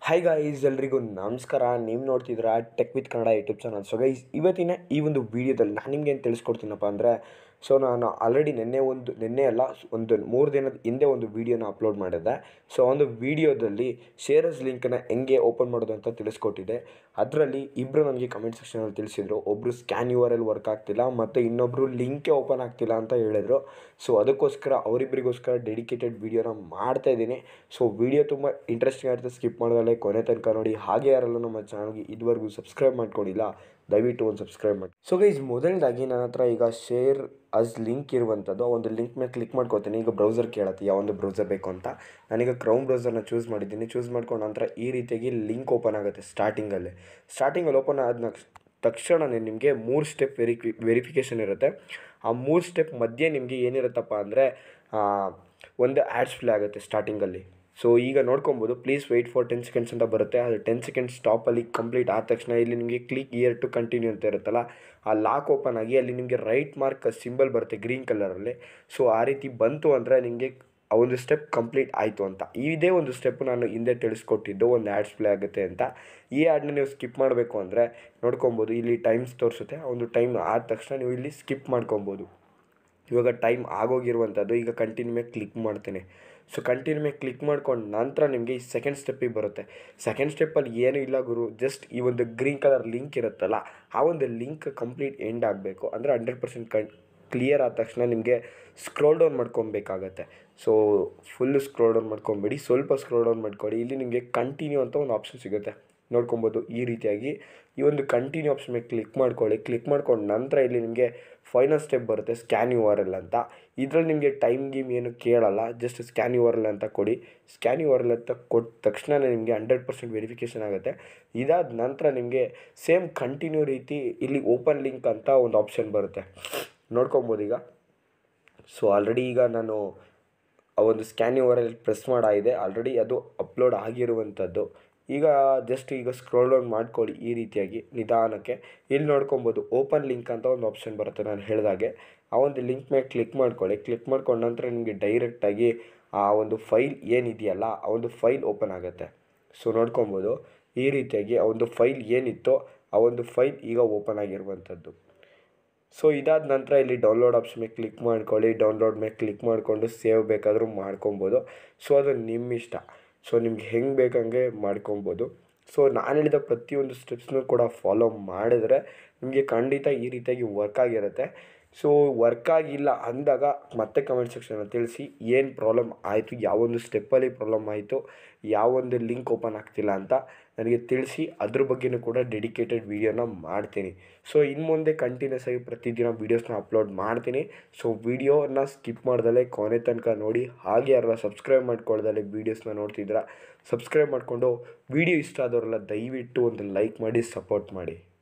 hi guys ಎಲ್ರಿಗೂ ನಮಸ್ಕಾರ ನೀವು ನೋಡ್ತಿದ್ದೀರಾ tech with Kannada YouTube channel so guys ಇವತ್ತಿನ ಈ ಒಂದು ವಿಡಿಯೋದಲ್ಲಿ ನಾನು ನಿಮ್ಗೆ ಏನು ತಿಳಿಸ್ಕೊಡ್ತೀನಪ್ಪ ಅಂದರೆ ಸೊ ನಾನು ಆಲ್ರೆಡಿ ನಿನ್ನೆ ಒಂದು ನಿನ್ನೆ ಅಲ್ಲ ಒಂದು ಮೂರು ದಿನದ ಹಿಂದೆ ಒಂದು ವೀಡಿಯೋನ ಅಪ್ಲೋಡ್ ಮಾಡಿದ್ದೆ ಸೊ ಆ ಒಂದು ವೀಡಿಯೋದಲ್ಲಿ ಶೇರಸ್ ಲಿಂಕನ್ನು ಹೆಂಗೆ ಓಪನ್ ಮಾಡೋದು ಅಂತ ತಿಳಿಸ್ಕೊಟ್ಟಿದ್ದೆ ಅದರಲ್ಲಿ ಇಬ್ಬರು ನನಗೆ ಕಮೆಂಟ್ ಸೆಕ್ಷನಲ್ಲಿ ತಿಳಿಸಿದ್ರು ಒಬ್ಬರು scan U R L work ಆಗ್ತಿಲ್ಲ ಮತ್ತು ಇನ್ನೊಬ್ಬರು ಲಿಂಕೇ ಓಪನ್ ಆಗ್ತಿಲ್ಲ ಅಂತ ಹೇಳಿದ್ರು ಸೊ ಅದಕ್ಕೋಸ್ಕರ ಅವರಿಬ್ಬರಿಗೋಸ್ಕರ ಡೆಡಿಕೇಟೆಡ್ ವೀಡಿಯೋನ ಮಾಡ್ತಾ ಇದ್ದೀನಿ ಸೊ ವೀಡಿಯೋ ತುಂಬ ಇಂಟ್ರೆಸ್ಟಿಂಗ್ ಆಗಿರುತ್ತೆ ಸ್ಕಿಪ್ ಮಾಡೋದಲ್ಲೇ ಕೊನೆ ತನಕ ನೋಡಿ ಹಾಗೆ ಯಾರೆಲ್ಲ ನಮ್ಮ ಚಾನಲ್ಗೆ ಇದುವರೆಗೂ ಸಬ್ಸ್ಕ್ರೈಬ್ ಮಾಡ್ಕೊಂಡಿಲ್ಲ ದಯವಿಟ್ಟು ಒಂದು ಸಬ್ಸ್ಕ್ರೈಬ್ ಮಾಡಿ ಸೊ ಗೈಸ್ ಮೊದಲನೇದಾಗಿ ನನ್ನ ಹತ್ರ ಈಗ ಶೇರ್ ಅಸ್ ಲಿಂಕ್ ಇರುವಂಥದ್ದು ಒಂದು ಲಿಂಕ್ ಮೇಲೆ ಕ್ಲಿಕ್ ಮಾಡ್ಕೊತೀನಿ ಈಗ ಬ್ರೌಸರ್ ಕೇಳತ್ತೆ ಯಾವ ಒಂದು ಬ್ರೌಸರ್ ಬೇಕು ಅಂತ ನಾನೀಗ ಕ್ರೌಮ್ ಬ್ರೌಸರ್ನ ಚೂಸ್ ಮಾಡಿದ್ದೀನಿ ಚೂಸ್ ಮಾಡ್ಕೊಂಡು ನಂತರ ಈ ರೀತಿಯಾಗಿ ಲಿಂಕ್ ಓಪನ್ ಆಗುತ್ತೆ ಸ್ಟಾರ್ಟಿಂಗಲ್ಲಿ ಸ್ಟಾರ್ಟಿಂಗಲ್ಲಿ ಓಪನ್ ಆದ ತಕ್ಷಣವೇ ನಿಮಗೆ ಮೂರು ಸ್ಟೆಪ್ ವೆರಿಫಿ ವೆರಿಫಿಕೇಷನ್ ಇರುತ್ತೆ ಆ ಮೂರು ಸ್ಟೆಪ್ ಮಧ್ಯೆ ನಿಮಗೆ ಏನಿರುತ್ತಪ್ಪ ಅಂದರೆ ಒಂದು ಆ್ಯಡ್ಸ್ ಪ್ಲೇ ಆಗುತ್ತೆ ಸ್ಟಾರ್ಟಿಂಗಲ್ಲಿ ಸೊ ಈಗ ನೋಡ್ಕೊಬೋದು please wait for ten seconds ಅಂತ ಬರುತ್ತೆ ಅದು ಟೆನ್ ಸೆಕೆಂಡ್ಸ್ ಸ್ಟಾಪಲ್ಲಿ ಕಂಪ್ಲೀಟ್ ಆದ ತಕ್ಷಣ ಇಲ್ಲಿ ನಿಮಗೆ ಕ್ಲಿಕ್ ಇಯರ್ ಟು ಕಂಟಿನ್ಯೂ ಅಂತ ಇರುತ್ತಲ್ಲ ಆ ಲಾಕ್ ಓಪನ್ ಆಗಿ ಅಲ್ಲಿ ನಿಮಗೆ ರೈಟ್ ಮಾರ್ಕ್ ಸಿಂಬಲ್ ಬರುತ್ತೆ ಗ್ರೀನ್ ಕಲರಲ್ಲಿ ಸೊ ಆ ರೀತಿ ಬಂತು ಅಂದರೆ ನಿಮಗೆ ಆ ಒಂದು ಸ್ಟೆಪ್ ಕಂಪ್ಲೀಟ್ ಆಯಿತು ಅಂತ ಇದೇ ಒಂದು ಸ್ಟೆಪ್ ನಾನು ಹಿಂದೆ ತಿಳಿಸ್ಕೊಟ್ಟಿದ್ದು ಒಂದು ಆ್ಯಡ್ಸ್ ಪ್ಲೇ ಆಗುತ್ತೆ ಅಂತ ಈ ಆ್ಯಡ್ನ ನೀವು ಸ್ಕಿಪ್ ಮಾಡಬೇಕು ಅಂದರೆ ನೋಡ್ಕೊಬೋದು ಇಲ್ಲಿ ಟೈಮ್ಸ್ ತೋರಿಸುತ್ತೆ ಆ ಒಂದು ಟೈಮ್ ಆದ ತಕ್ಷಣ ನೀವು ಇಲ್ಲಿ ಸ್ಕಿಪ್ ಮಾಡ್ಕೊಬೋದು ಇವಾಗ ಟೈಮ್ ಆಗೋಗಿರುವಂಥದ್ದು ಈಗ ಕಂಟಿನ್ಯೂ ಮೇಲೆ ಕ್ಲಿಕ್ ಮಾಡ್ತೇನೆ ಸೊ ಕಂಟಿನ್ಯೂ ಮೇಲೆ ಕ್ಲಿಕ್ ಮಾಡ್ಕೊಂಡು ನಂತರ ನಿಮಗೆ ಈ ಸೆಕೆಂಡ್ ಸ್ಟೆಪ್ಪಿಗೆ ಬರುತ್ತೆ ಸೆಕೆಂಡ್ ಸ್ಟೆಪ್ಪಲ್ಲಿ ಏನೂ ಇಲ್ಲ ಗುರು ಜಸ್ಟ್ ಈ ಒಂದು ಗ್ರೀನ್ ಕಲರ್ ಲಿಂಕ್ ಇರುತ್ತಲ್ಲ ಆ ಒಂದು ಲಿಂಕ್ ಕಂಪ್ಲೀಟ್ ಎಂಡ್ ಆಗಬೇಕು ಅಂದರೆ ಹಂಡ್ರೆಡ್ ಪರ್ಸೆಂಟ್ ಕನ್ ಕ್ಲಿಯರ್ ಆದ ತಕ್ಷಣ ನಿಮಗೆ ಸ್ಕ್ರೋಲ್ ಡೌನ್ ಮಾಡ್ಕೊಬೇಕಾಗತ್ತೆ ಸೊ ಫುಲ್ಲು ಸ್ಕ್ರೋಲ್ ಡೌನ್ ಮಾಡ್ಕೊಂಬೇಡಿ ಸ್ವಲ್ಪ ಸ್ಕ್ರೋಲ್ ಡೌನ್ ಮಾಡ್ಕೊಳ್ಳಿ ಇಲ್ಲಿ ನಿಮಗೆ ಕಂಟಿನ್ಯೂ ಅಂತ ಒಂದು ಆಪ್ಷನ್ ಸಿಗುತ್ತೆ ನೋಡ್ಕೊಬೋದು ಈ ರೀತಿಯಾಗಿ ಈ ಒಂದು ಕಂಟಿನ್ಯೂ ಆಪ್ಷನ್ ಮೇಲೆ ಕ್ಲಿಕ್ ಮಾಡ್ಕೊಳ್ಳಿ ಕ್ಲಿಕ್ ಮಾಡ್ಕೊಂಡು ನಂತರ ಇಲ್ಲಿ ನಿಮಗೆ ಫೈನಲ್ ಸ್ಟೆಪ್ ಬರುತ್ತೆ ಸ್ಕ್ಯಾನ್ ಯು ಆರ್ ಎಲ್ ಅಂತ ಇದರಲ್ಲಿ ನಿಮಗೆ ಟೈಮ್ ಗೀಮ್ ಏನು ಕೇಳಲ್ಲ just scan U R L ಅಂತ ಕೊಡಿ ಸ್ಕ್ಯಾನ್ ಯು ಆರ್ ಎಲ್ ಅಂತ ಕೊಟ್ಟ ತಕ್ಷಣ ನಿಮಗೆ ಹಂಡ್ರೆಡ್ ಪರ್ಸೆಂಟ್ ವೆರಿಫಿಕೇಷನ್ ಆಗುತ್ತೆ ಇದಾದ ನಂತರ ನಿಮಗೆ ಸೇಮ್ ಕಂಟಿನ್ಯೂ ರೀತಿ ಇಲ್ಲಿ ಓಪನ್ ಲಿಂಕ್ ಅಂತ ಒಂದು ಆಪ್ಷನ್ ಬರುತ್ತೆ ನೋಡ್ಕೊಬೋದು ಈಗ ಸೊ ಆಲ್ರೆಡಿ ಈಗ ನಾನು ಆ ಒಂದು scan U R L press ಮಾಡಾಗಿದೆ ಆಲ್ರೆಡಿ ಅದು ಅಪ್ಲೋಡ್ ಆಗಿರುವಂಥದ್ದು ಈಗ ಜಸ್ಟ್ ಈಗ ಸ್ಕ್ರೋಲ್ ಡೌನ್ ಮಾಡ್ಕೊಳ್ಳಿ ಈ ರೀತಿಯಾಗಿ ನಿಧಾನಕ್ಕೆ ಇಲ್ಲಿ ನೋಡ್ಕೊಬೋದು ಓಪನ್ ಲಿಂಕ್ ಅಂತ ಒಂದು ಆಪ್ಷನ್ ಬರುತ್ತೆ ನಾನು ಹೇಳಿದಾಗೆ ಆ ಒಂದು ಲಿಂಕ್ ಮೇಲೆ ಕ್ಲಿಕ್ ಮಾಡ್ಕೊಳ್ಳಿ ಕ್ಲಿಕ್ ಮಾಡ್ಕೊಂಡ ನಂತರ ನಿಮಗೆ ಡೈರೆಕ್ಟಾಗಿ ಆ ಒಂದು ಫೈಲ್ ಏನಿದೆಯಲ್ಲ ಆ ಒಂದು ಫೈಲ್ ಓಪನ್ ಆಗುತ್ತೆ ಸೊ ನೋಡ್ಕೊಬೋದು ಈ ರೀತಿಯಾಗಿ ಆ ಒಂದು ಫೈಲ್ ಏನಿತ್ತೋ ಆ ಒಂದು ಫೈಲ್ ಈಗ ಓಪನ್ ಆಗಿರುವಂಥದ್ದು ಸೊ ಇದಾದ ನಂತರ ಇಲ್ಲಿ ಡೌನ್ಲೋಡ್ ಆಪ್ಷನ್ ಮೇಲೆ ಕ್ಲಿಕ್ ಮಾಡ್ಕೊಳ್ಳಿ ಡೌನ್ಲೋಡ್ ಮೇಲೆ ಕ್ಲಿಕ್ ಮಾಡಿಕೊಂಡು ಸೇವ್ ಬೇಕಾದರೂ ಮಾಡ್ಕೊಬೋದು ಸೊ ಅದು ನಿಮ್ಮ ಇಷ್ಟ ಸೊ ನಿಮ್ಗೆ ಹೆಂಗೆ ಬೇಕಂಗೆ ಮಾಡ್ಕೊಬೋದು ಸೊ ನಾನು ಹೇಳಿದ ಪ್ರತಿಯೊಂದು ಸ್ಟೆಪ್ಸ್ನೂ ಕೂಡ ಫಾಲೋ ಮಾಡಿದ್ರೆ ನಿಮಗೆ ಖಂಡಿತ ಈ ರೀತಿಯಾಗಿ ವರ್ಕ್ ಆಗಿರುತ್ತೆ ಸೊ ವರ್ಕ್ ಆಗಿಲ್ಲ ಅಂದಾಗ ಮತ್ತೆ ಕಮೆಂಟ್ ಸೆಕ್ಷನಲ್ಲಿ ತಿಳಿಸಿ ಏನು ಪ್ರಾಬ್ಲಮ್ ಆಯಿತು ಯಾವೊಂದು ಸ್ಟೆಪ್ಪಲ್ಲಿ ಪ್ರಾಬ್ಲಮ್ ಆಯಿತು ಯಾವೊಂದು ಲಿಂಕ್ ಓಪನ್ ಆಗ್ತಿಲ್ಲ ಅಂತ ನನಗೆ ತಿಳಿಸಿ ಅದ್ರ ಬಗ್ಗೆನೂ ಕೂಡ ಡೆಡಿಕೇಟೆಡ್ ವೀಡಿಯೋನ ಮಾಡ್ತೀನಿ ಸೊ ಇನ್ನು ಮುಂದೆ ಕಂಟಿನ್ಯೂಸ್ ಆಗಿ ಪ್ರತಿದಿನ ವೀಡಿಯೋಸ್ನ ಅಪ್ಲೋಡ್ ಮಾಡ್ತೀನಿ ಸೊ ವೀಡಿಯೋನ ಸ್ಕಿಪ್ ಮಾಡ್ದಲೇ ಕೊನೆ ತನಕ ನೋಡಿ ಹಾಗೆ ಯಾರೆಲ್ಲ ಸಬ್ಸ್ಕ್ರೈಬ್ ಮಾಡ್ಕೊಳ್ದಲ್ಲೇ ವೀಡಿಯೋಸ್ನ ನೋಡ್ತಿದ್ದೀರಾ ಸಬ್ಸ್ಕ್ರೈಬ್ ಮಾಡಿಕೊಂಡು ವೀಡಿಯೋ ಇಷ್ಟ ಆದವರೆಲ್ಲ ದಯವಿಟ್ಟು ಒಂದು ಲೈಕ್ ಮಾಡಿ ಸಪೋರ್ಟ್ ಮಾಡಿ